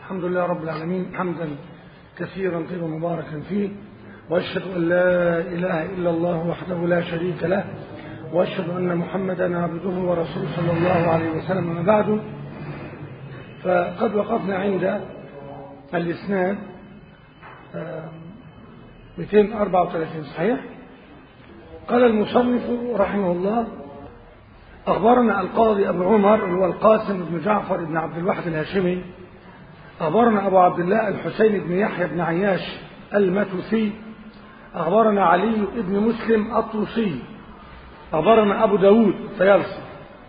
الحمد لله رب العالمين حمدا كثيرا طيبا مباركا فيه واشهد ان لا اله الا الله وحده لا شريك له واشهد ان محمدا عبده ورسوله صلى الله عليه وسلم اما بعد فقد وقفنا عند الاسناد 234 صحيح قال المصنف رحمه الله أخبرنا القاضي أبو عمر هو القاسم بن جعفر بن عبد الواحد الهاشمي أخبرنا أبو عبد الله الحسين بن يحيى بن عياش المتوسي أخبرنا علي بن مسلم الطوسي أخبرنا أبو داود طيالسي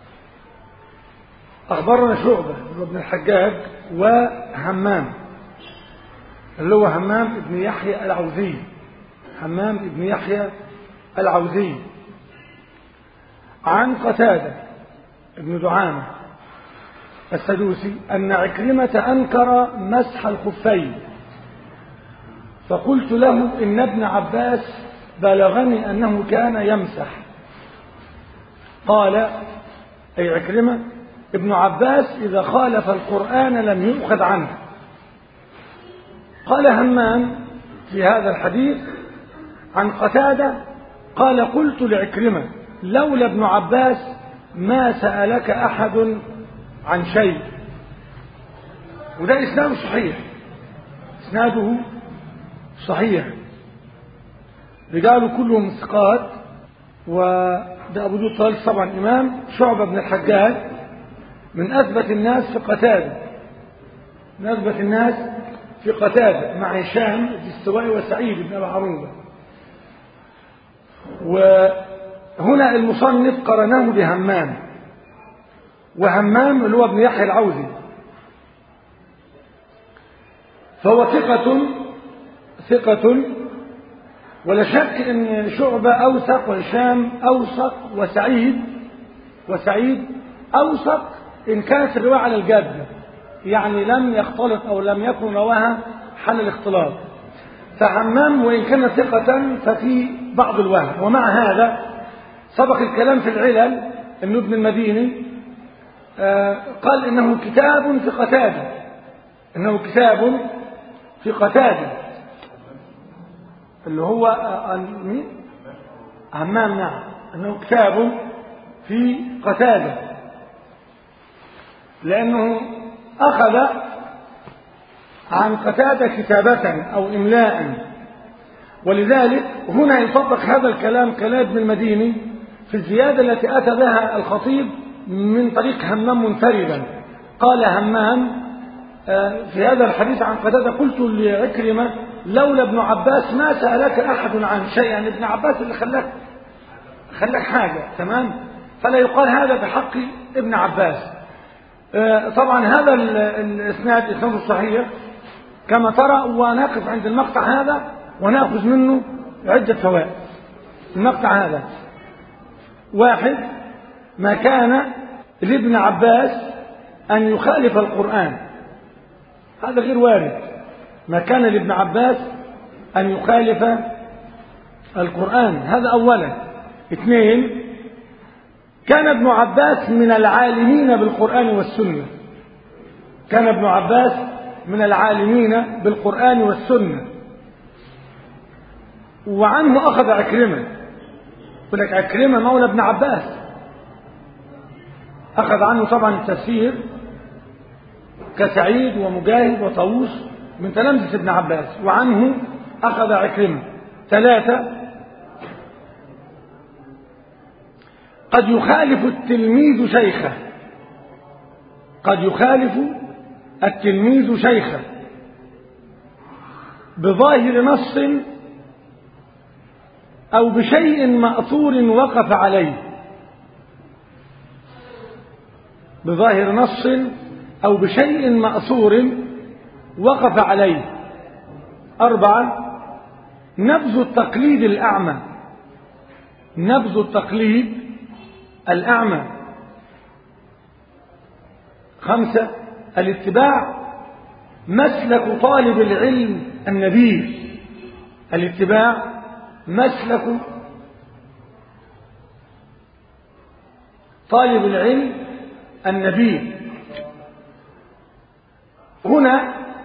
أخبرنا شعبة بن الحجاج وهمام اللي هو همام بن يحيى العوزي همام بن يحيى العوزي عن قتادة بن دعامة السدوسي أن عكرمة أنكر مسح الخفين فقلت له إن ابن عباس بلغني أنه كان يمسح قال أي عكرمة ابن عباس إذا خالف القرآن لم يؤخذ عنه قال همام في هذا الحديث عن قتادة قال قلت لعكرمة لولا ابن عباس ما سألك أحد عن شيء وده إسناده صحيح إسناده صحيح رجاله كلهم ثقات وده أبو دود طالس طبعا إمام شعبة بن الحجاج من أثبت الناس في قتادة من أثبت الناس في قتادة مع هشام بن السوائي وسعيد بن أبي عروبة وهنا المصنف قرنه بهمام وهمام اللي هو ابن يحيى العوزي فهو ثقة ثقة ولا شك ان شعبة اوثق وهشام اوثق وسعيد وسعيد اوثق ان كانت الرواية على الجادة يعني لم يختلط او لم يكن رواها حل الاختلاط فهمام وان كان ثقة ففي بعض الوهم ومع هذا سبق الكلام في العلل ان ابن المديني قال انه كتاب في قتادة انه كتاب في قتادة اللي هو مين همام نعم انه كتاب في قتادة لانه اخذ عن قتادة كتابة او املاء ولذلك هنا يطبق هذا الكلام كلام ابن المديني في الزيادة التي أتى بها الخطيب من طريق همام منفردا قال همام في هذا الحديث عن قتادة قلت لعكرمة لولا ابن عباس ما سألك أحد عن شيء يعني ابن عباس اللي خلاك خلاك حاجة تمام فلا يقال هذا بحق ابن عباس طبعا هذا الاسناد اسناد صحيح كما ترى ونقف عند المقطع هذا ونأخذ منه عدة فوائد المقطع هذا واحد ما كان لابن عباس أن يخالف القرآن هذا غير وارد ما كان لابن عباس أن يخالف القرآن هذا أولا اثنين كان ابن عباس من العالمين بالقرآن والسنة كان ابن عباس من العالمين بالقرآن والسنة وعنه أخذ عكرمة يقول لك عكرمة مولى ابن عباس أخذ عنه طبعا التفسير كسعيد ومجاهد وطاووس من تلامذة ابن عباس وعنه أخذ عكرمة ثلاثة قد يخالف التلميذ شيخه قد يخالف التلميذ شيخه بظاهر نص أو بشيء مأثور وقف عليه بظاهر نص أو بشيء مأثور وقف عليه أربعة نبذ التقليد الأعمى نبذ التقليد الأعمى خمسة الاتباع مسلك طالب العلم النبيل الاتباع مسلك طالب العلم النبيل هنا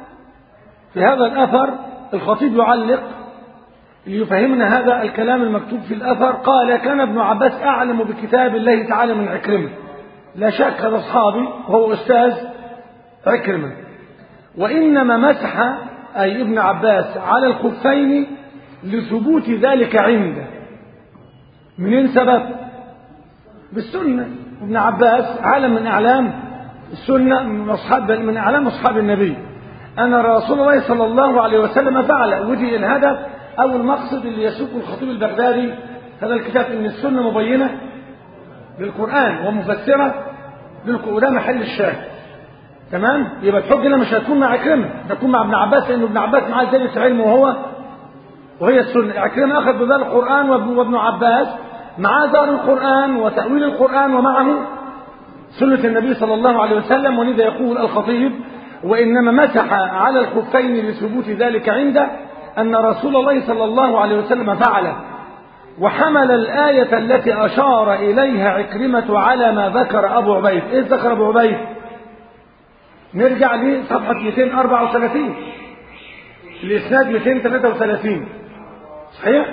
في هذا الأثر الخطيب يعلق ليفهمنا هذا الكلام المكتوب في الأثر قال كان ابن عباس أعلم بكتاب الله تعالى من عكرمة لا شك هذا أصحابي وهو أستاذ عكرمة وإنما مسح أي ابن عباس على الخفين لثبوت ذلك عنده منين سبب بالسنة ابن عباس عالم من أعلام السنة من أصحاب من أعلام أصحاب النبي أن رسول الله صلى الله عليه وسلم فعل ودي الهدف أو المقصد اللي يسوق الخطيب البغدادي هذا الكتاب إن السنة مبينة للقرآن ومفسرة للقرآن وده محل الشاهد تمام يبقى الحج هنا مش هتكون مع عكرمة هتكون مع ابن عباس لأنه ابن عباس معاه زيادة علم وهو وهي السنة عكرمة أخذ بذل القرآن وابن, وابن عباس معاه دار القرآن وتأويل القرآن ومعه سنة النبي صلى الله عليه وسلم ولذا يقول الخطيب وإنما مسح على الخفين لثبوت ذلك عنده أن رسول الله صلى الله عليه وسلم فعل وحمل الآية التي أشار إليها عكرمة على ما ذكر أبو عبيد إيه ذكر أبو عبيد نرجع لصفحة 234 الإسناد 233 صحيح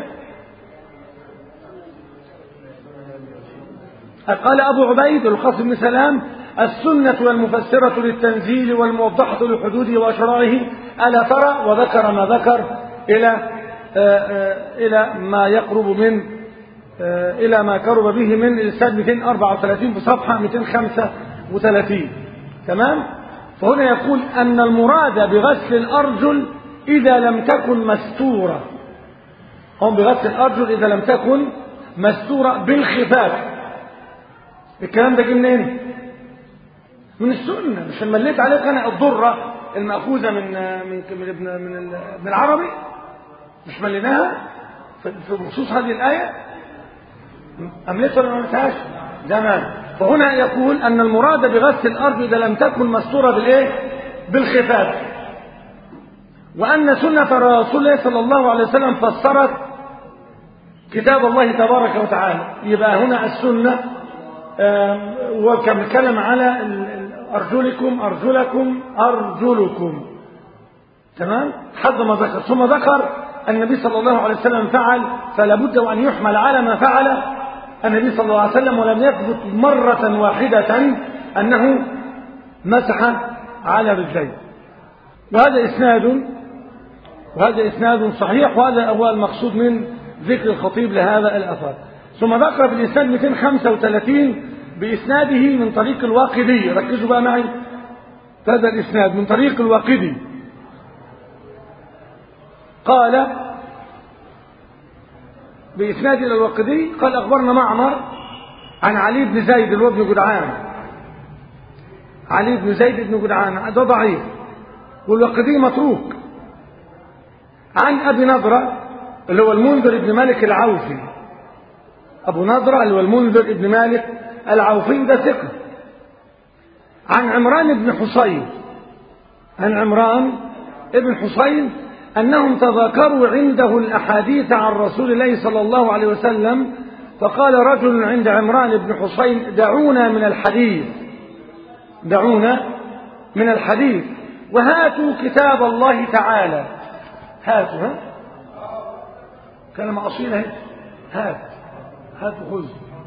قال أبو عبيد القاسم بن سلام السنة والمفسرة للتنزيل والموضحة لحدوده وأشراره ألا ترى وذكر ما ذكر إلى آآ آآ إلى ما يقرب من إلى ما قرب به من الإسناد 234 في صفحة 235 تمام فهنا يقول أن المراد بغسل الأرجل إذا لم تكن مستورة هم بغسل الأرجل إذا لم تكن مستورة بالخفاف الكلام ده جه منين؟ من السنة مش مليت عليك أنا الضرة المأخوذة من من من ابن من ابن العربي مش مليناها في بخصوص هذه الآية أمليت ولا ما مليتهاش؟ زمان فهنا يقول أن المراد بغسل الأرض إذا لم تكن مستورة بالإيه؟ بالخفاف وأن سنة رسول الله صلى الله عليه وسلم فسرت كتاب الله تبارك وتعالى يبقى هنا السنة وكان بيتكلم على أرجلكم أرجلكم أرجلكم تمام حد ما ذكر ثم ذكر النبي صلى الله عليه وسلم فعل فلا بد وأن يحمل على ما فعل النبي صلى الله عليه وسلم ولم يثبت مرة واحدة أنه مسح على رجليه وهذا إسناد وهذا إسناد صحيح وهذا هو المقصود من ذكر الخطيب لهذا الأثر ثم ذكر في الإسناد 235 بإسناده من طريق الواقدي ركزوا بقى معي هذا الإسناد من طريق الواقدي قال بإسناد إلى الواقدي قال أخبرنا معمر عن علي بن زيد اللي هو ابن جدعان علي بن زيد بن جدعان ده ضعيف والواقدي متروك عن أبي نضرة اللي هو المنذر بن مالك العوفي أبو نضرة اللي هو المنذر بن مالك العوفي ده ثقة عن عمران بن حصين عن عمران ابن حصين أنهم تذاكروا عنده الأحاديث عن رسول الله صلى الله عليه وسلم فقال رجل عند عمران بن حصين دعونا من الحديث دعونا من الحديث وهاتوا كتاب الله تعالى هاتوا ها كلمة أصيلة هات هات خذ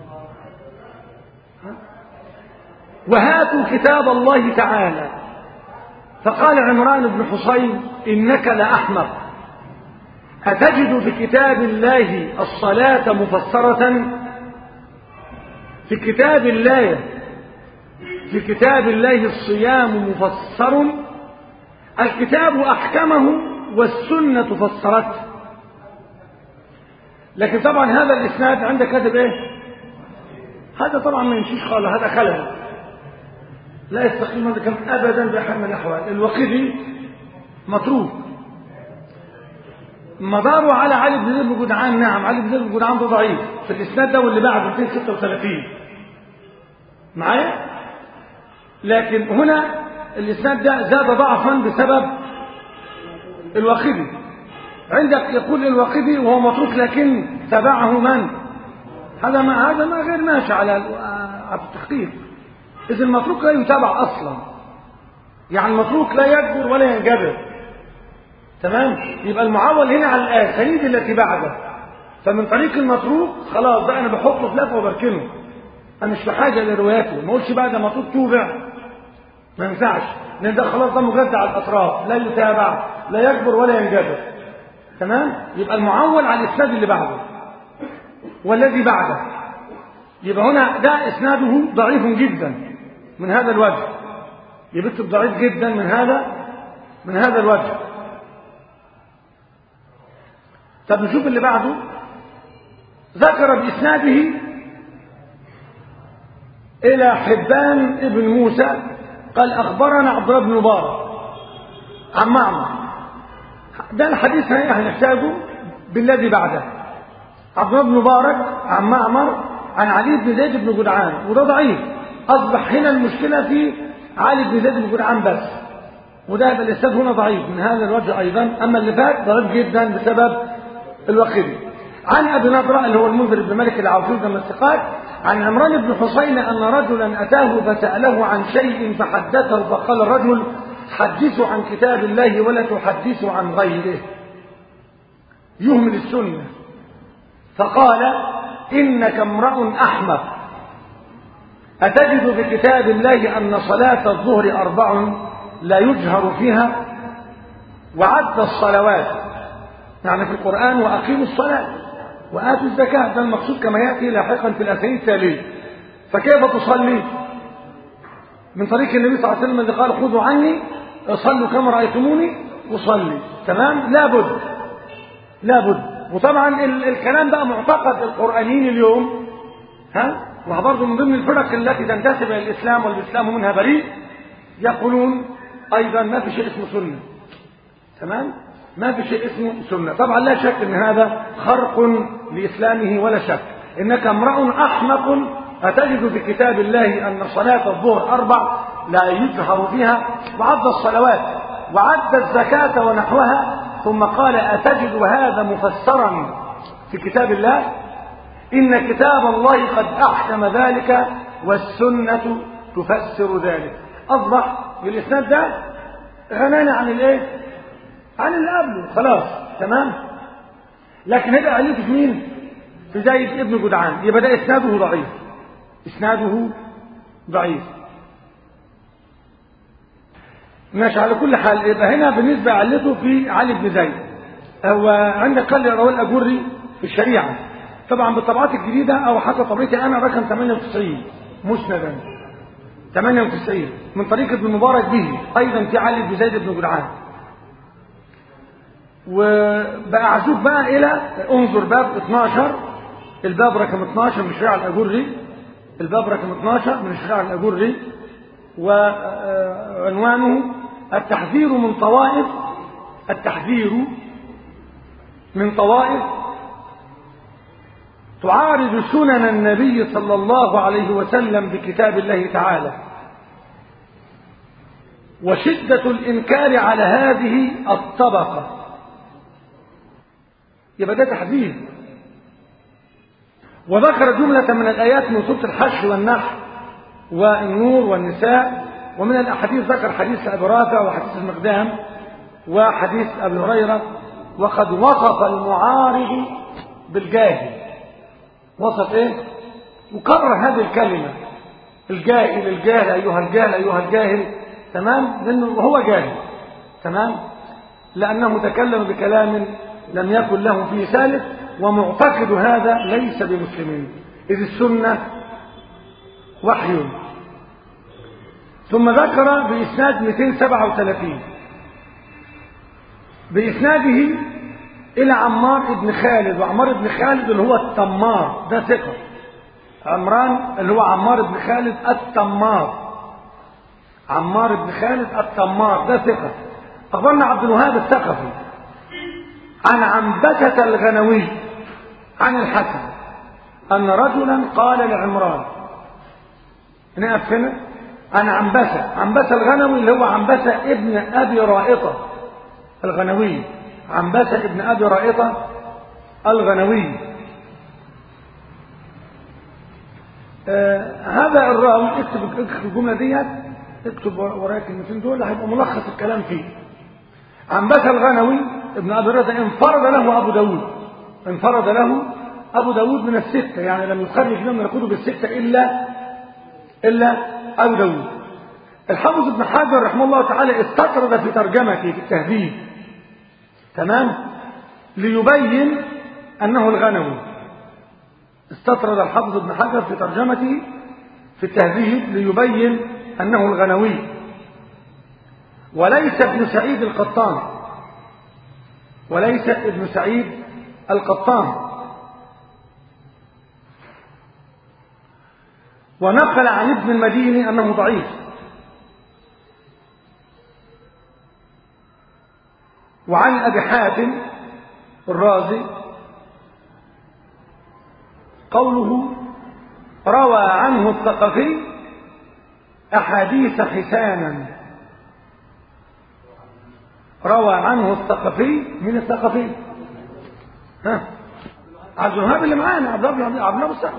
وهاتوا كتاب الله تعالى فقال عمران بن حصين إنك لأحمق أتجد في كتاب الله الصلاة مفسرة في كتاب الله في كتاب الله الصيام مفسر الكتاب أحكمه والسنة فسرته لكن طبعا هذا الإسناد عندك كاتب إيه هذا طبعا ما يمشيش خالص هذا خلل لا يستقيم هذا كلام أبدا بحال من الأحوال الوقيدي متروك مداره على علي بن زيد بن جدعان نعم علي بن زيد بن جدعان ده ضعيف في الإسناد ده واللي بعده 236 معايا لكن هنا الإسناد ده زاد ضعفا بسبب الواقدي عندك يقول الواقدي وهو متروك لكن تبعه من هذا ما هذا ما غير ماشي على على التحقيق إذا المتروك لا يتابع أصلا يعني المتروك لا يكبر ولا ينجبر تمام يبقى المعول هنا على الاسانيد التي بعده فمن طريق المتروك خلاص بقى انا بحطه في لفه وبركنه انا مش في حاجه لرواياته ما اقولش بقى ده مطلوب توبع ما ينفعش لان ده خلاص ده مجد على الاطراف لا يتابع لا يكبر ولا ينجبر تمام يبقى المعول على الاسناد اللي بعده والذي بعده يبقى هنا ده اسناده ضعيف جدا من هذا الوجه يبقى ضعيف جدا من هذا من هذا الوجه طب نشوف اللي بعده ذكر بإسناده إلى حبان ابن موسى قال أخبرنا عبد الله بن مبارك عن معمر ده الحديث هنحتاجه بالذي بعده عبد الله بن مبارك عن معمر عن علي بن زيد بن جدعان وده ضعيف أصبح هنا المشكلة في علي بن زيد بن جدعان بس وده يبقى الإسناد هنا ضعيف من هذا الوجه أيضا أما اللي فات ضعيف جدا بسبب الوقيدي عن ابي نضره اللي هو المنذر بن مالك العوفي من الثقات عن عمران بن حسين ان رجلا اتاه فساله عن شيء فحدثه فقال الرجل حدثوا عن كتاب الله ولا تحدثوا عن غيره يهمل السنه فقال انك امرا احمق اتجد في كتاب الله ان صلاه الظهر اربع لا يجهر فيها وعد الصلوات يعني في القرآن وأقيموا الصلاة وآتوا الزكاة ده المقصود كما يأتي لاحقا في الأسانيد التالية فكيف تصلي من طريق النبي صلى الله عليه وسلم الذي قال خذوا عني صلوا كما رأيتموني أصلي تمام لابد لابد وطبعا ال الكلام بقى معتقد القرآنيين اليوم ها وبرضه من ضمن الفرق التي تنتسب إلى الإسلام والإسلام منها بريء يقولون أيضا ما في شيء اسمه سنة تمام ما في شيء اسمه سنة طبعا لا شك ان هذا خرق لإسلامه ولا شك إنك امرأ أحمق أتجد في كتاب الله أن صلاة الظهر أربع لا يجهر فيها وعد الصلوات وعد الزكاة ونحوها ثم قال أتجد هذا مفسرا في كتاب الله إن كتاب الله قد أحكم ذلك والسنة تفسر ذلك أصبح بالإسناد ده غناني عن الإيه؟ عن اللي قبله خلاص تمام لكن هيبقى عليك في مين في زيد ابن جدعان يبقى ده اسناده ضعيف اسناده ضعيف ماشي على كل حال يبقى هنا بالنسبه علته في علي بن زيد هو عندك قال رواه الاجري في الشريعه طبعا بالطبعات الجديده او حتى طبيعتي انا رقم 98 مسندا 98 من طريق ابن مبارك به ايضا في علي بن زيد بن جدعان وبقى عزوك بقى الى انظر باب 12 الباب رقم 12 من الشريعه الاجري الباب رقم 12 من الشريعه الاجري وعنوانه التحذير من طوائف التحذير من طوائف تعارض سنن النبي صلى الله عليه وسلم بكتاب الله تعالى وشدة الإنكار على هذه الطبقة يبقى ده تحذير وذكر جملة من الآيات من سورة الحشر والنحل والنور والنساء ومن الأحاديث ذكر حديث أبي رافع وحديث المقدام وحديث أبي هريرة وقد وصف المعارض بالجاهل وصف ايه وكرر هذه الكلمة الجاهل الجاهل أيها الجاهل أيها الجاهل تمام لأنه هو جاهل تمام لأنه تكلم بكلام لم يكن له فيه ثالث ومعتقد هذا ليس بمسلمين إذ السنة وحي ثم ذكر بإسناد 237 بإسناده إلى عمار بن خالد وعمار بن خالد اللي هو التمار ده ثقة عمران اللي هو عمار بن خالد التمار عمار بن خالد التمار ده ثقة أخبرنا عبد الوهاب الثقفي عن عنبسة الغنوي عن الحسن أن رجلا قال لعمران نقف هنا عن عنبسة عنبسة الغنوي اللي هو عنبسة ابن أبي رائطة الغنوي عنبسة ابن أبي رائطة الغنوي آه هذا الراوي اكتب اكتب الجملة ديت اكتب ورايا الكلمتين دول هيبقى ملخص الكلام فيه عنبسة الغنوي ابن أبي رزة انفرد له أبو داود انفرد له أبو داود من الستة يعني لم يخرج من الكتب الستة إلا إلا أبو داود الحافظ ابن حجر رحمه الله تعالى استطرد في ترجمته في التهذيب تمام ليبين أنه الغنوي استطرد الحافظ ابن حجر في ترجمته في التهذيب ليبين أنه الغنوي وليس ابن سعيد القطان وليس ابن سعيد القطان ونقل عن ابن المديني أنه ضعيف وعن أبي حاتم الرازي قوله روى عنه الثقفي أحاديث حسانا روى عنه الثقفي من الثقفي ها عبد الوهاب اللي معانا عبد الله عبد الله الثقفي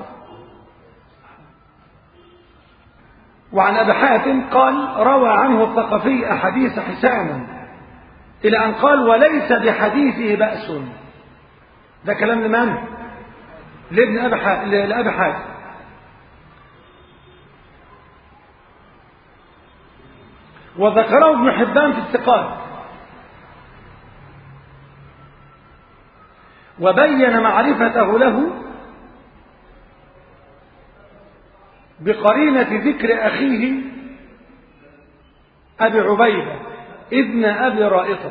وعن ابي حاتم قال روى عنه الثقفي احاديث حسانا الى ان قال وليس بحديثه باس ده كلام لمن لابن ابي حاتم لابي حاتم وذكره ابن حبان في الثقات وبين معرفته له بقرينة ذكر أخيه أبي عبيدة ابن أبي رائطة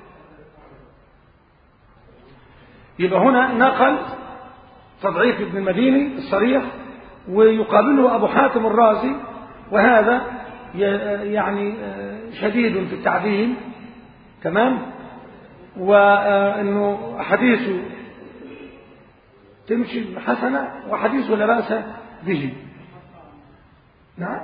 يبقى هنا نقل تضعيف ابن المديني الصريح ويقابله أبو حاتم الرازي وهذا يعني شديد في التعديل تمام وانه حديثه تمشي حسنه وحديثه لا باس به نعم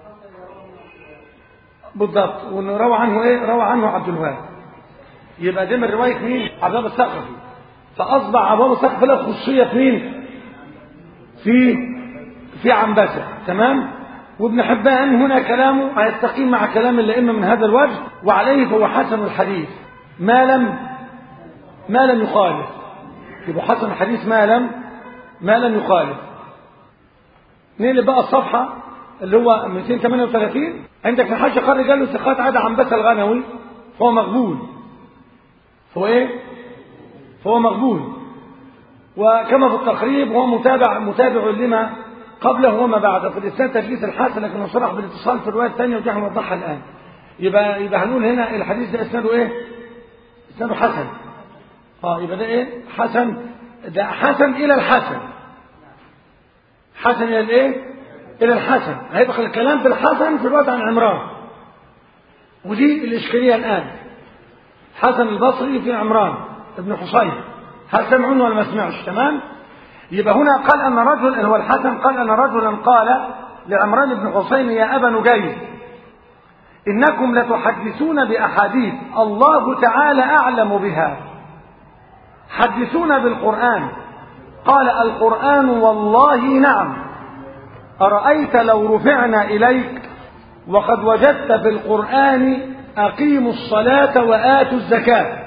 بالضبط وانه روى عنه ايه روى عنه عبد الوهاب يبقى ده من روايه مين عبد الله الثقفي فاصبح عبد الله الثقفي له خصوصيه في مين في في عنبسه تمام وابن حبان هنا كلامه هيستقيم مع كلام الائمه من هذا الوجه وعليه فهو حسن الحديث ما لم ما لم يخالف يبقى حسن الحديث ما لم ما لم يخالف نقلب بقى الصفحه اللي هو 238 عندك في الحاشيه قال رجال ثقات عدا عنبسه الغنوي فهو مقبول فهو ايه فهو مقبول وكما في التقريب هو متابع متابع لما قبله وما بعده في الاسناد تدليس الحسن لكنه صرح بالاتصال في الروايه الثانيه ودي هنوضحها الان يبقى يبقى هنقول هنا الحديث ده اسناده ايه؟ اسناده حسن اه يبقى ده ايه؟ حسن ده حسن الى الحسن حسن الى الايه؟ الى الحسن هيبقى الكلام في الحسن في الوقت عن عمران ودي الاشكاليه الان حسن البصري في عمران ابن حصين هل سمعون ولا ما سمعوش تمام؟ يبقى هنا قال أن رجل هو الحسن قال أن رجلا قال لعمران بن حسين يا أبا نجيب إنكم لتحدثون بأحاديث الله تعالى أعلم بها حدثونا بالقرآن قال القرآن والله نعم أرأيت لو رفعنا إليك وقد وجدت في القرآن أقيموا الصلاة وآتوا الزكاة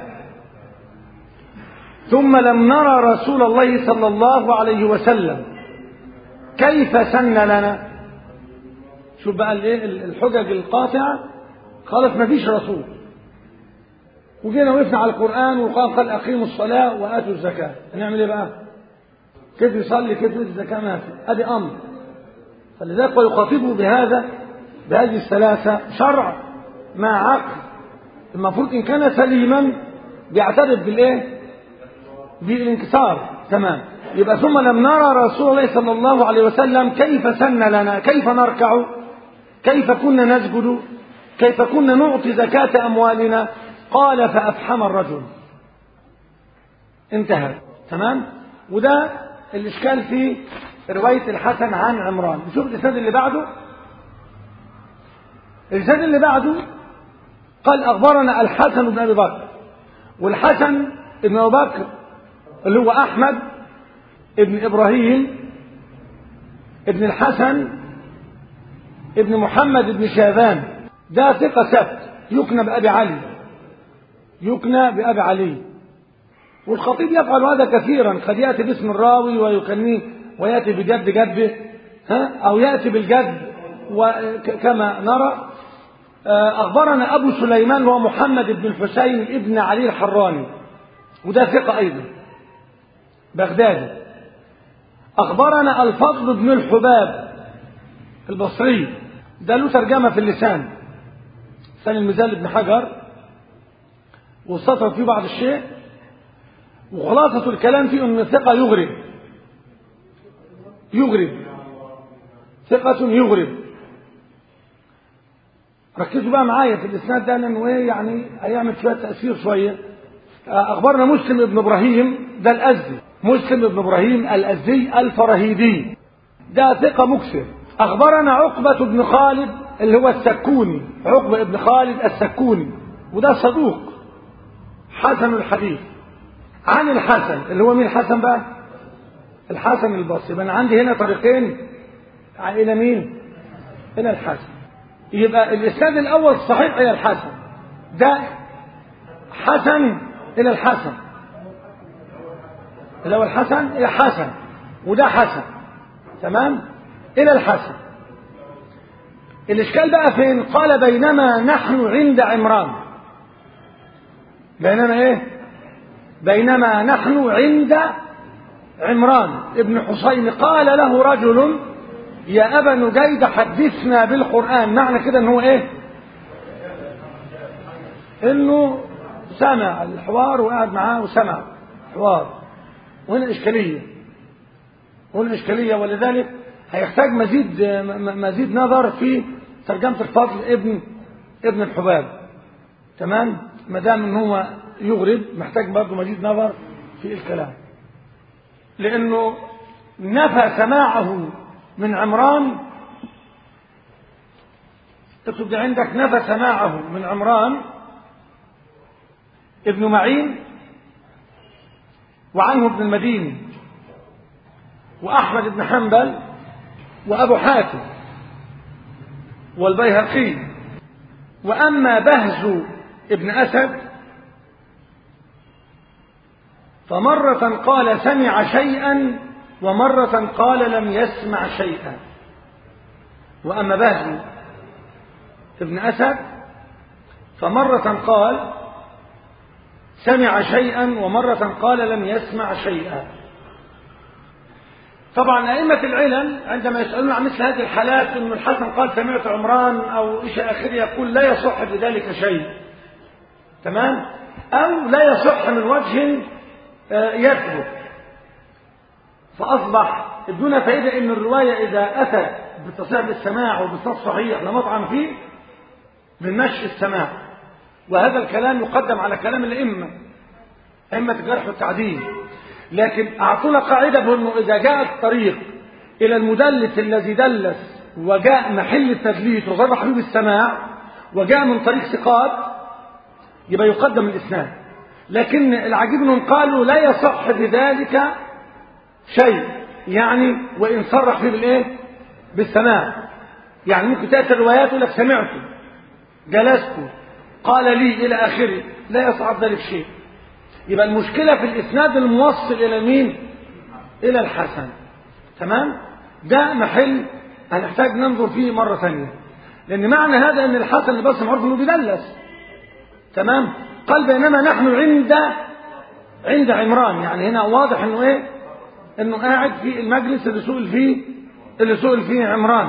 ثم لم نرى رسول الله صلى الله عليه وسلم كيف سن لنا شوف بقى الايه الحجج القاطعه خلاص ما فيش رسول وجينا وقفنا على القران وقال قال اقيموا الصلاه واتوا الزكاه هنعمل ايه بقى كيف يصلي كيف يؤتي الزكاه ما في ادي امر فلذلك يخاطبه بهذا بهذه الثلاثه شرع مع عقل المفروض ان كان سليما بيعترف بالايه بالانكسار تمام يبقى ثم لم نرى رسول الله صلى الله عليه وسلم كيف سن لنا كيف نركع كيف كنا نسجد كيف كنا نعطي زكاة أموالنا قال فأفحم الرجل انتهى تمام وده الإشكال في رواية الحسن عن عمران نشوف الإسناد اللي بعده الإسناد اللي بعده قال أخبرنا الحسن بن أبي بكر والحسن بن أبي بكر اللي هو أحمد ابن إبراهيم ابن الحسن ابن محمد بن شاذان ده ثقة سبت يكنى بأبي علي يكنى بأبي علي والخطيب يفعل هذا كثيرا قد يأتي باسم الراوي ويكنيه ويأتي بجد جده ها أو يأتي بالجد وكما نرى أخبرنا أبو سليمان وهو محمد بن الحسين ابن علي الحراني وده ثقة أيضا بغدادي أخبرنا الفضل بن الحباب البصري ده له ترجمة في اللسان لسان الميزان بن حجر وسطر فيه بعض الشيء وخلاصة الكلام فيه أن ثقة يغرب يغرب ثقة يغرب ركزوا بقى معايا في الإسناد ده لأنه إيه يعني هيعمل شوية تأثير شوية أخبرنا مسلم بن إبراهيم ده الأزدي مسلم بن إبراهيم الأزدي الفراهيدي ده ثقة مكسر أخبرنا عقبة بن خالد اللي هو السكوني عقبة بن خالد السكوني وده صدوق حسن الحديث عن الحسن اللي هو مين الحسن بقى الحسن البصري من عندي هنا طريقين إلى مين إلى الحسن يبقى الإسناد الأول صحيح إلى الحسن ده حسن إلى الحسن الأول حسن إلى حسن وده حسن تمام إلى الحسن الإشكال بقى فين قال بينما نحن عند عمران بينما إيه بينما نحن عند عمران ابن حسين قال له رجل يا أبا نجيد حدثنا بالقرآن معنى كده ان هو ايه انه سمع الحوار وقعد معاه وسمع حوار وهنا إشكالية هنا إشكالية ولذلك هيحتاج مزيد مزيد نظر في ترجمة الفضل ابن ابن الحباب تمام ما دام ان هو يغرب محتاج برضه مزيد نظر في الكلام لانه نفى سماعه من عمران اكتب دي عندك نفى سماعه من عمران ابن معين وعنه ابن المديني وأحمد بن حنبل وأبو حاتم والبيهقي وأما بهز ابن أسد فمرة قال سمع شيئا ومرة قال لم يسمع شيئا وأما بهز ابن أسد فمرة قال سمع شيئا ومرة قال لم يسمع شيئا طبعا أئمة العلم عندما يسألون عن مثل هذه الحالات أن الحسن قال سمعت عمران أو إيش آخره يقول لا يصح بذلك شيء تمام أو لا يصح من وجه يثبت فأصبح دون فائدة أن الرواية إذا أتت بتصحيح بالسماع وبصوت صحيح لا مطعم فيه بنمشي السماع وهذا الكلام يقدم على كلام الأئمة أئمة الجرح والتعديل لكن أعطونا قاعدة بأنه إذا جاء الطريق إلى المدلس الذي دلس وجاء محل التدليس وصرح حبيب السماع وجاء من طريق ثقات يبقى يقدم الإسناد لكن العجيب أنهم قالوا لا يصح بذلك شيء يعني وإن صرح فيه بالإيه بالسماع يعني ممكن تأتي الروايات يقول لك سمعته جلست قال لي إلى آخره لا يصعب ذلك شيء يبقى المشكلة في الإسناد الموصل إلى مين إلى الحسن تمام ده محل هنحتاج ننظر فيه مرة ثانية لأن معنى هذا أن الحسن بس معروف أنه بيدلس تمام قال بينما نحن عند عند عمران يعني هنا واضح أنه إيه أنه قاعد في المجلس اللي سئل فيه اللي سئل فيه عمران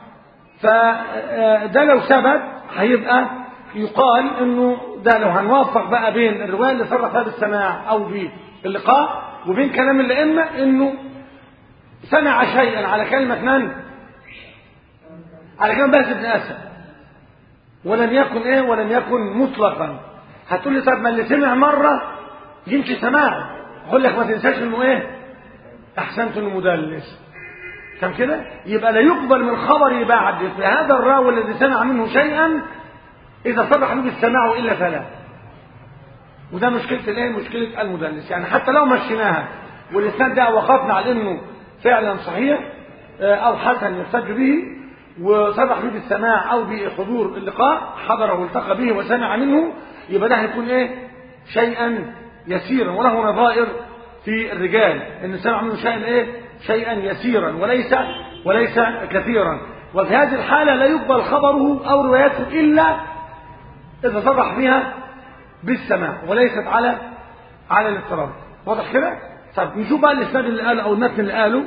فده لو ثبت هيبقى يقال انه ده لو هنوفق بقى بين الروايه اللي صرح فيها بالسماع او باللقاء وبين كلام الائمه انه سمع شيئا على كلمه من؟ على كلمه بهز بن اسد ولم يكن ايه؟ ولم يكن مطلقا هتقول لي طب ما اللي سمع مره يمشي سماع اقول لك ما تنساش انه ايه؟ احسنت انه مدلس كان كده؟ يبقى لا يقبل من خبري بعد في هذا الراوي الذي سمع منه شيئا إذا صرح به السماع وإلا فلا وده مشكلة الايه مشكلة المدلس يعني حتى لو مشيناها والإسناد ده وقفنا على إنه فعلا صحيح أو حسن يحتج به وصرح به بالسماع أو بحضور اللقاء حضره والتقى به وسمع منه يبقى ده هيكون إيه شيئا يسيرا وله نظائر في الرجال النساء عملوا شيئا ايه شيئا يسيرا وليس وليس كثيرا وفي هذه الحالة لا يقبل خبره أو روايته إلا إذا صرح بها بالسماع وليست على على الاضطراب واضح كده؟ طب نشوف بقى الإسناد اللي قاله أو المتن اللي قاله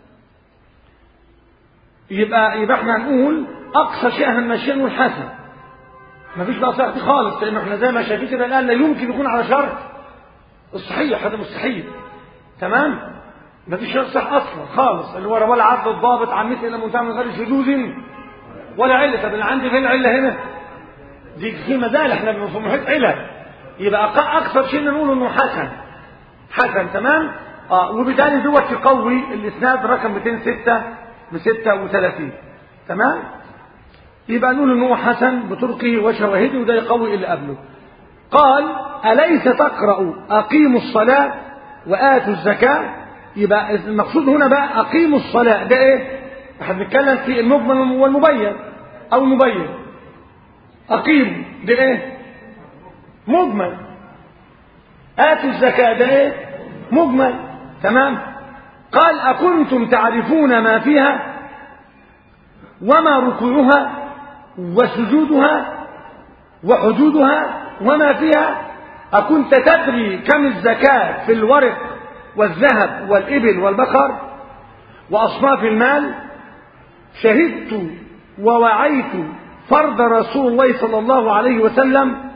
يبقى يبقى احنا هنقول أقصى شيء هنمشيه نقول حسن مفيش بقى صحة خالص لأن احنا زي ما شايفين كده الآن لا يمكن يكون على شرط الصحيح هذا مستحيل تمام مفيش شرط صح أصلا خالص اللي هو ولا عدد الضابط عن مثل إلى منتهى من غير شذوذ ولا علة طب اللي عندي فين العلة هنا دي في مزال احنا في محيط علة يبقى أكثر شيء نقول إنه حسن حسن تمام اه وبالتالي دوت يقوي الإسناد رقم 206 ب 36 تمام يبقى نقول ان هو حسن بطرقه وشواهده وده يقوي اللي قبله قال أليس تقرأ أقيموا الصلاة وآتوا الزكاة يبقى المقصود هنا بقى أقيموا الصلاة ده إيه احنا بنتكلم في المجمل والمبين أو المبين أقيموا ده إيه مجمل آتوا الزكاة ده إيه مجمل تمام قال أكنتم تعرفون ما فيها وما ركوعها وسجودها وحدودها وما فيها أكنت تدري كم الزكاة في الورق والذهب والإبل والبقر وأصناف المال شهدت ووعيت فرض رسول الله صلى الله عليه وسلم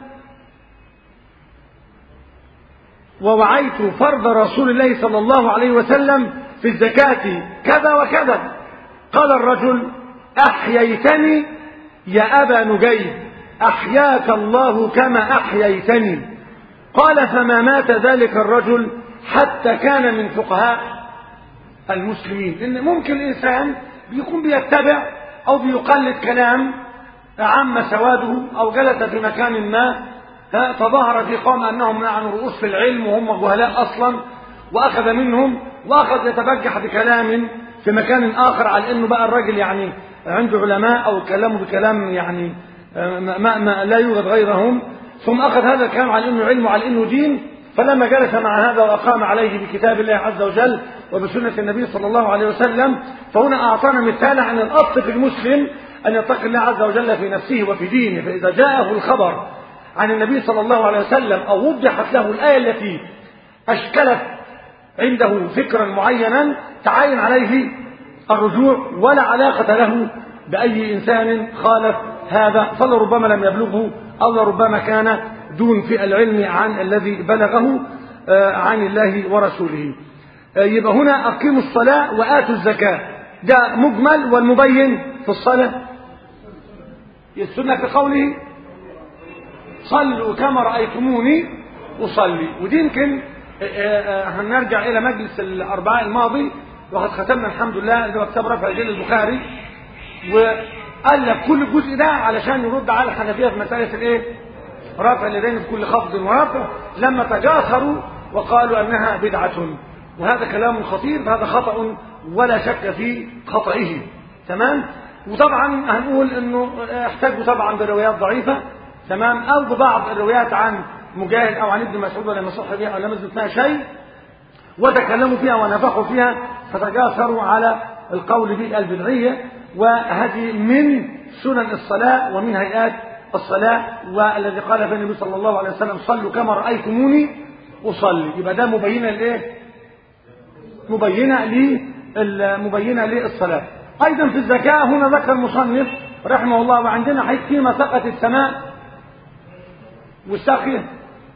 ووعيت فرض رسول الله صلى الله عليه وسلم في الزكاة كذا وكذا قال الرجل أحييتني يا أبا نجيب أحياك الله كما أحييتني قال فما مات ذلك الرجل حتى كان من فقهاء المسلمين إن ممكن الإنسان بيكون بيتبع أو بيقلد كلام عم سواده أو جلس في مكان ما تظاهر في قوم أنهم يعني رؤوس في العلم وهم جهلاء أصلا وأخذ منهم وأخذ يتبجح بكلام في مكان آخر على أنه بقى الراجل يعني عنده علماء أو كلامه بكلام يعني ما, ما لا يوجد غيرهم ثم أخذ هذا الكلام على أنه علم وعلى أنه دين فلما جلس مع هذا وأقام عليه بكتاب الله عز وجل وبسنة النبي صلى الله عليه وسلم فهنا أعطانا مثال عن الأصل في المسلم أن يتقي الله عز وجل في نفسه وفي دينه فإذا جاءه الخبر عن النبي صلى الله عليه وسلم أو وضحت له الآية التي أشكلت عنده فكرا معينا تعين عليه الرجوع ولا علاقة له بأي إنسان خالف هذا فلربما لم يبلغه أو لربما كان دون في العلم عن الذي بلغه عن الله ورسوله يبقى هنا أقيموا الصلاة وآتوا الزكاة ده مجمل والمبين في الصلاة السنة في قوله صلوا كما رأيتموني أصلي ودي يمكن هنرجع إلى مجلس الأربعاء الماضي وقد ختمنا الحمد لله اللي هو كتاب رفع رجال البخاري وقال لك كل الجزء ده علشان يرد على الحنفية في مسألة الإيه؟ رفع اليدين في كل خفض ورفع لما تجاثروا وقالوا أنها بدعة وهذا كلام خطير فهذا خطأ ولا شك في خطئه تمام وطبعا هنقول انه احتجوا طبعا بروايات ضعيفة تمام او ببعض الروايات عن مجاهد او عن ابن مسعود ولا مصح بها ولا مزد فيها شيء وتكلموا فيها ونفخوا فيها فتجاثروا على القول بالبدعية وهذه من سنن الصلاة ومن هيئات الصلاة والذي قال في النبي صلى الله عليه وسلم صلوا كما رأيتموني أصلي يبقى ده مبينة لإيه؟ مبينة مبينة للصلاة أيضا في الزكاة هنا ذكر المصنف رحمه الله وعندنا حيث فيما سقط السماء والساقية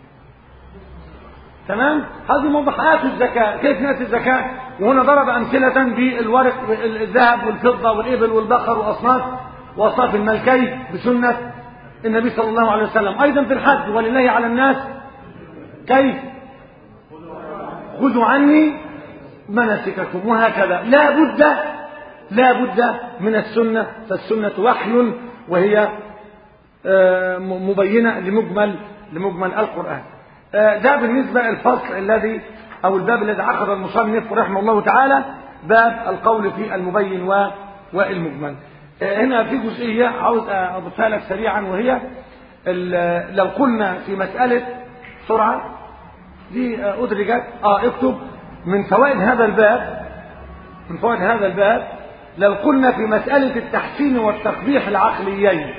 تمام هذه موضوعات الزكاة كيف نأتي الزكاة وهنا ضرب أمثلة بالورق الذهب والفضة والإبل والبقر وأصناف وأصناف الملكي بسنة النبي صلى الله عليه وسلم أيضا في الحج ولله على الناس كيف خذوا عني مناسككم وهكذا لا بد لا بد من السنة فالسنة وحي وهي مبينة لمجمل لمجمل القرآن ده بالنسبة الفصل الذي أو الباب الذي عقد المصنف رحمه الله تعالى باب القول في المبين والمجمل هنا في جزئية عاوز أضيفها لك سريعا وهي لو قلنا في مسألة بسرعة دي آه، أدرجت اه اكتب من فوائد هذا الباب من فوائد هذا الباب لو قلنا في مسألة التحسين والتقبيح العقليين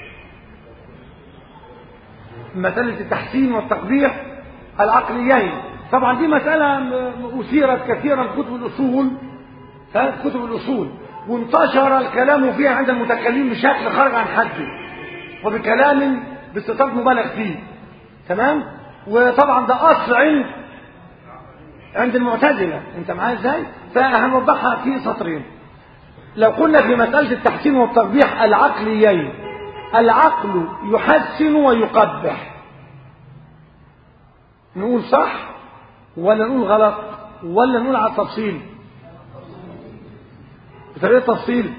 مسألة التحسين والتقبيح العقليين طبعا دي مسألة م- أثيرت كثيرا في كتب الأصول ها في كتب الأصول وانتشر الكلام فيها عند المتكلمين بشكل خارج عن حده وبكلام باستطاعة مبالغ فيه تمام وطبعا ده أصل عند عند المعتزلة انت معايا ازاي فهنوضحها في سطرين لو قلنا في مسألة التحسين والتقبيح العقليين العقل يحسن ويقبح نقول صح ولا نقول غلط ولا نقول على التفصيل بطريقة تفصيل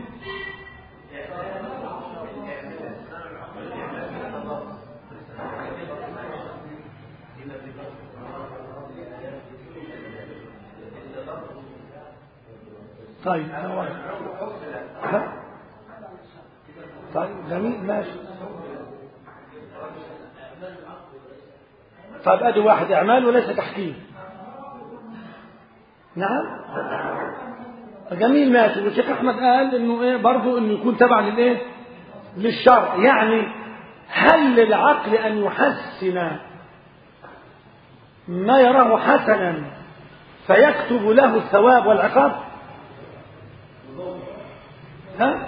طيب أنا واحد. ها؟ طيب جميل ماشي طيب ادي واحد اعمال وليس تحكيم نعم جميل ماشي والشيخ احمد قال انه ايه برضه انه يكون تبع للايه للشرع يعني هل للعقل ان يحسن ما يراه حسنا فيكتب له الثواب والعقاب ها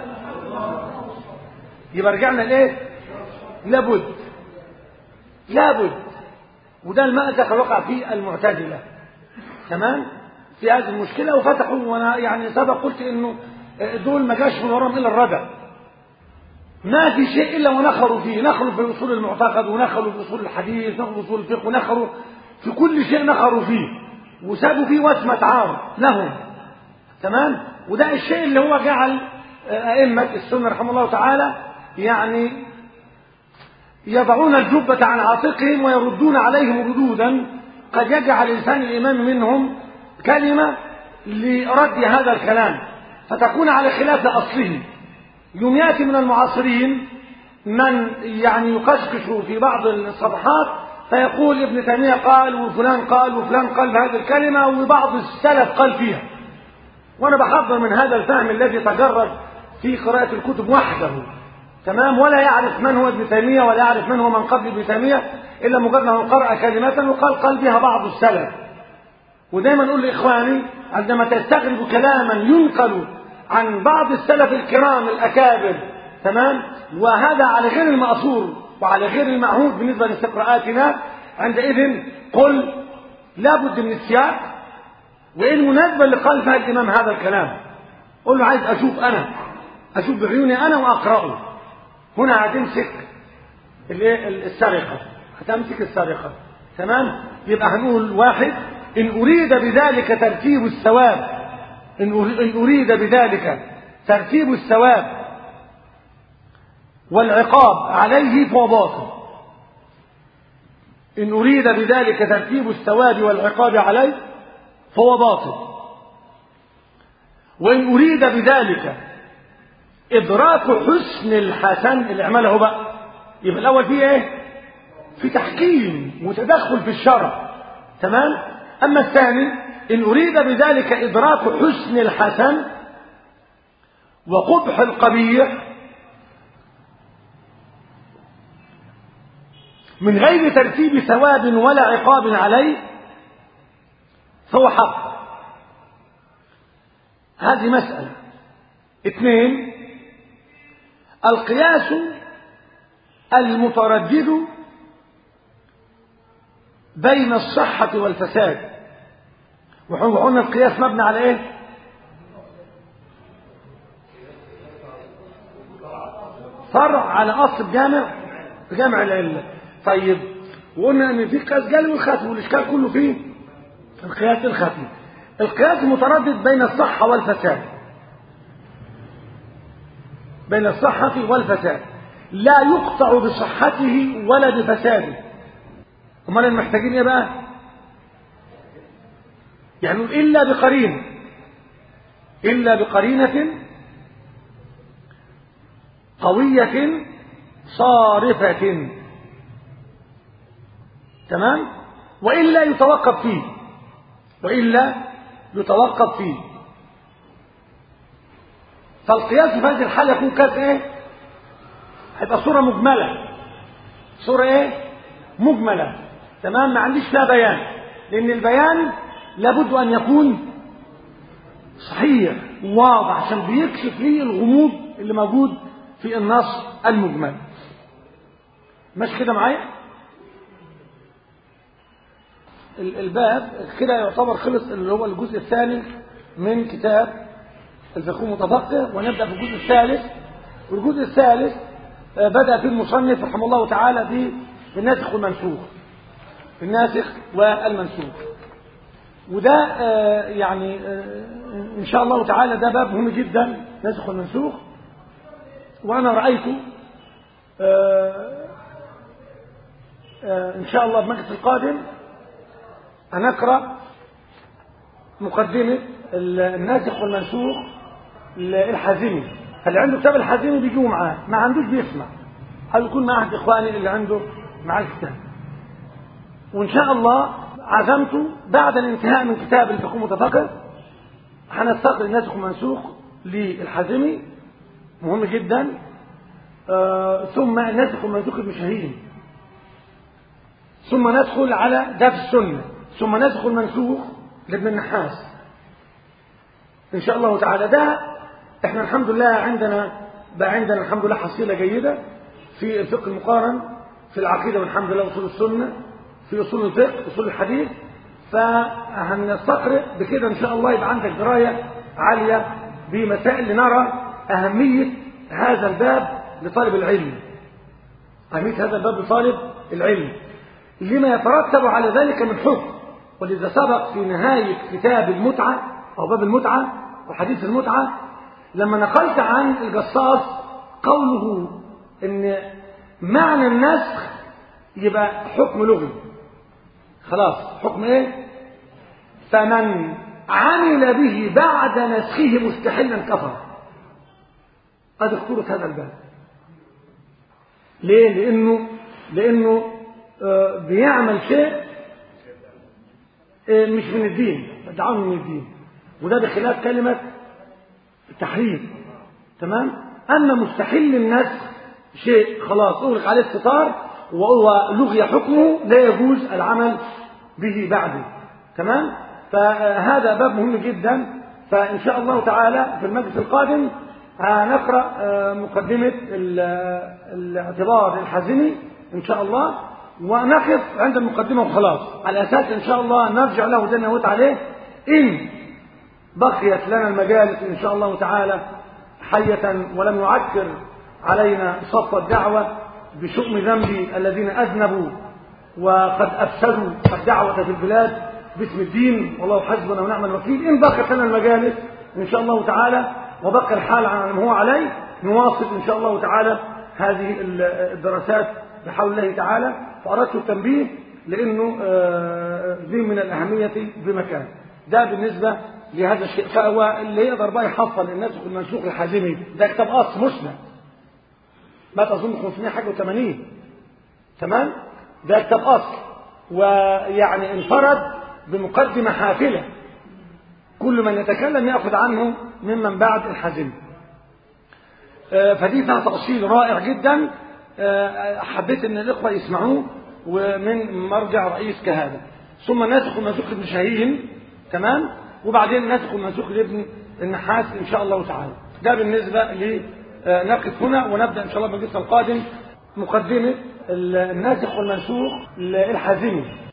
يبقى رجعنا لايه لابد لابد وده المأزق وقع فيه المعتزلة تمام في هذه المشكلة وفتحوا وانا يعني سبق قلت انه دول ما جاش من وراهم الا الردى ما في شيء الا ونخروا فيه نخروا في اصول المعتقد ونخروا في اصول الحديث نخروا في اصول الفقه ونخروا في كل شيء نخروا فيه وسابوا فيه وسمة عار لهم تمام وده الشيء اللي هو جعل أئمة السنة رحمه الله تعالى يعني يضعون الجبة عن عاتقهم ويردون عليهم ردودا قد يجعل الإنسان الإمام منهم كلمة لرد هذا الكلام فتكون على خلاف أصله يوم يأتي من المعاصرين من يعني يقشقش في بعض الصفحات فيقول ابن تيمية قال وفلان قال وفلان قال بهذه الكلمة وبعض السلف قال فيها وأنا بحضر من هذا الفهم الذي تجرد في قراءة الكتب وحده تمام ولا يعرف من هو ابن تيمية ولا يعرف من هو من قبل ابن تيمية إلا مجرد أنه قرأ كلمة وقال قال بها بعض السلف ودايما أقول لإخواني عندما تستغرب كلاما ينقل عن بعض السلف الكرام الأكابر تمام وهذا على غير المأثور وعلى غير المعهود بالنسبة لاستقراءاتنا عندئذ قل لابد من السياق وإيه المناسبة اللي قال فيها الإمام هذا الكلام قل له عايز أشوف أنا أشوف بعيوني أنا وأقرأه هنا هتمسك السرقة هتمسك السرقة تمام يبقى هنقول واحد إن أريد بذلك ترتيب الثواب إن أريد بذلك ترتيب الثواب والعقاب عليه فهو باطل إن أريد بذلك ترتيب الثواب والعقاب عليه فهو باطل وإن أريد بذلك إدراك حسن الحسن اللي عمله بقى يبقى الأول فيه إيه؟ في تحكيم وتدخل في الشرع تمام؟ أما الثاني إن أريد بذلك إدراك حسن الحسن وقبح القبيح من غير ترتيب ثواب ولا عقاب عليه فهو حق هذه مسألة اثنين القياس المتردد بين الصحة والفساد وقلنا القياس مبني على ايه فرع على اصل جامع جامع العلة طيب وقلنا ان في قياس جلي والخفي والاشكال كله فيه القياس الخفي القياس متردد بين الصحة والفساد بين الصحة والفساد لا يقطع بصحته ولا بفساده امال محتاجين ايه بقى يعني الا بقرينه الا بقرينه قويه صارفه تمام وإلا يتوقف فيه وإلا يتوقف فيه فالقياس في هذه الحالة يكون كاس ايه هيبقى صورة مجملة صورة ايه مجملة تمام ما عنديش فيها بيان لأن البيان لابد أن يكون صحيح واضح عشان بيكشف لي الغموض اللي موجود في النص المجمل ماشي كده معايا الباب كده يعتبر خلص اللي هو الجزء الثاني من كتاب الفقه متفقه ونبدأ في الجزء الثالث والجزء الثالث بدأ في المصنف رحمه الله تعالى بالناسخ والمنسوخ الناسخ والمنسوخ وده يعني إن شاء الله تعالى ده باب مهم جدا ناسخ والمنسوخ وأنا رأيته إن شاء الله المجلس القادم هنقرأ مقدمة الناسخ والمنسوخ الحازمي اللي عنده كتاب الحازمي بيجوا معاه ما عندوش بيسمع هل يكون مع أحد إخواني اللي عنده مع الكتاب وإن شاء الله عزمته بعد الانتهاء من كتاب الفقه المتفقه هنستقل الناسخ والمنسوخ للحازمي مهم جدا آه ثم الناسخ والمنسوخ المشاهير ثم ندخل على ده في السنة ثم ندخل منسوخ لابن النحاس إن شاء الله تعالى ده احنا الحمد لله عندنا بقى عندنا الحمد لله حصيلة جيدة في الفقه المقارن في العقيدة والحمد لله أصول السنة في أصول الفقه أصول الحديث فهنستقرئ بكده إن شاء الله يبقى عندك دراية عالية بمسائل لنرى أهمية هذا الباب لطالب العلم أهمية هذا الباب لطالب العلم لما يترتب على ذلك من حكم ولذا سبق في نهاية كتاب المتعة أو باب المتعة وحديث المتعة لما نقلت عن الجصاص قوله ان معنى النسخ يبقى حكم لغوي خلاص حكم ايه فمن عمل به بعد نسخه مستحلا كفر قد اختلط هذا الباب ليه لانه لانه آه بيعمل شيء آه مش من الدين دعوه من الدين وده بخلاف كلمة التحريم تمام أما مستحيل النسخ شيء خلاص أغلق عليه الستار وهو لغي حكمه لا يجوز العمل به بعده تمام فهذا باب مهم جدا فإن شاء الله تعالى في المجلس القادم هنقرأ مقدمة الاعتبار الحازمي إن شاء الله ونقف عند المقدمة وخلاص على أساس إن شاء الله نرجع له زي ما قلت عليه إن بقيت لنا المجالس إن شاء الله تعالى حية ولم يعكر علينا صف الدعوة بشؤم ذنب الذين أذنبوا وقد أفسدوا الدعوة في البلاد باسم الدين والله حسبنا ونعم الوكيل إن بقيت لنا المجالس إن شاء الله تعالى وبقى الحال على ما هو عليه نواصل إن شاء الله تعالى هذه الدراسات بحول الله تعالى فأردت التنبيه لأنه ذي من الأهمية بمكان ده بالنسبة لهذا الشيء فهو اللي يقدر بقى يحصل الناس في المنسوخ الحازمي ده كتاب أصل مسند ما تظن 500 حاجة و80 تمام ده كتاب أصل ويعني انفرد بمقدمة حافلة كل من يتكلم يأخذ عنه ممن بعد الحازمي فدي فيها تأصيل رائع جدا حبيت ان الاخوة يسمعوه ومن مرجع رئيس كهذا ثم ناسخ ومنسوخ ابن شاهين تمام وبعدين ناسخ ومنسوخ لابن النحاس ان شاء الله تعالى ده بالنسبة لنقف هنا ونبدأ ان شاء الله بالجلسة القادم مقدمة الناسخ والمنسوخ الحازمي